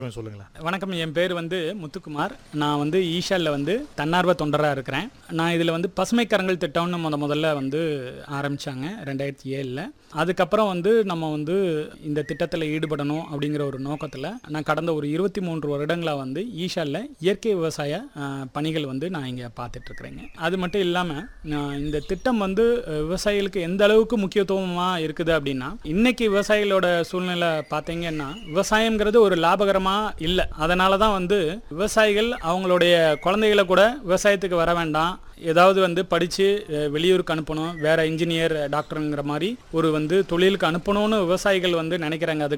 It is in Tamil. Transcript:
கொஞ்சம் சொல்லுங்களேன் வணக்கம் என் பேர் வந்து முத்துக்குமார் நான் வந்து ஈஷாலில் வந்து தன்னார்வ தொண்டராக இருக்கிறேன் நான் இதில் வந்து பசுமை கரங்கள் திட்டம்னு முத முதல்ல வந்து ஆரம்பித்தாங்க ரெண்டாயிரத்தி ஏழில் அதுக்கப்புறம் வந்து நம்ம வந்து இந்த திட்டத்தில் ஈடுபடணும் அப்படிங்கிற ஒரு நோக்கத்தில் நான் கடந்த ஒரு இருபத்தி மூன்று வருடங்களாக வந்து ஈஷாலில் இயற்கை விவசாய அஹ், பணிகள் வந்து நான் இங்கே பார்த்துட்ருக்குறேங்க அது மட்டும் இல்லாமல் இந்த திட்டம் வந்து அஹ், விவசாயிகளுக்கு எந்த அளவுக்கு முக்கியத்துவமாக இருக்குது அப்படின்னா இன்னைக்கு விவசாயிகளோட சூழ்நிலை பார்த்தீங்கன்னா விவசாயம்ங்கிறது ஒரு லாபகரமாக இல்லை அதனால தான் வந்து விவசாயிகள் அவங்களுடைய குழந்தைகளை கூட விவசாயத்துக்கு வர வேண்டாம் ஏதாவது வந்து படித்து வெளியூருக்கு அனுப்பணும் வேற இன்ஜினியர் டாக்டருங்கிற மாதிரி ஒரு வந்து தொழிலுக்கு அனுப்பணும்னு விவசாயிகள் வந்து நினைக்கிறாங்க அது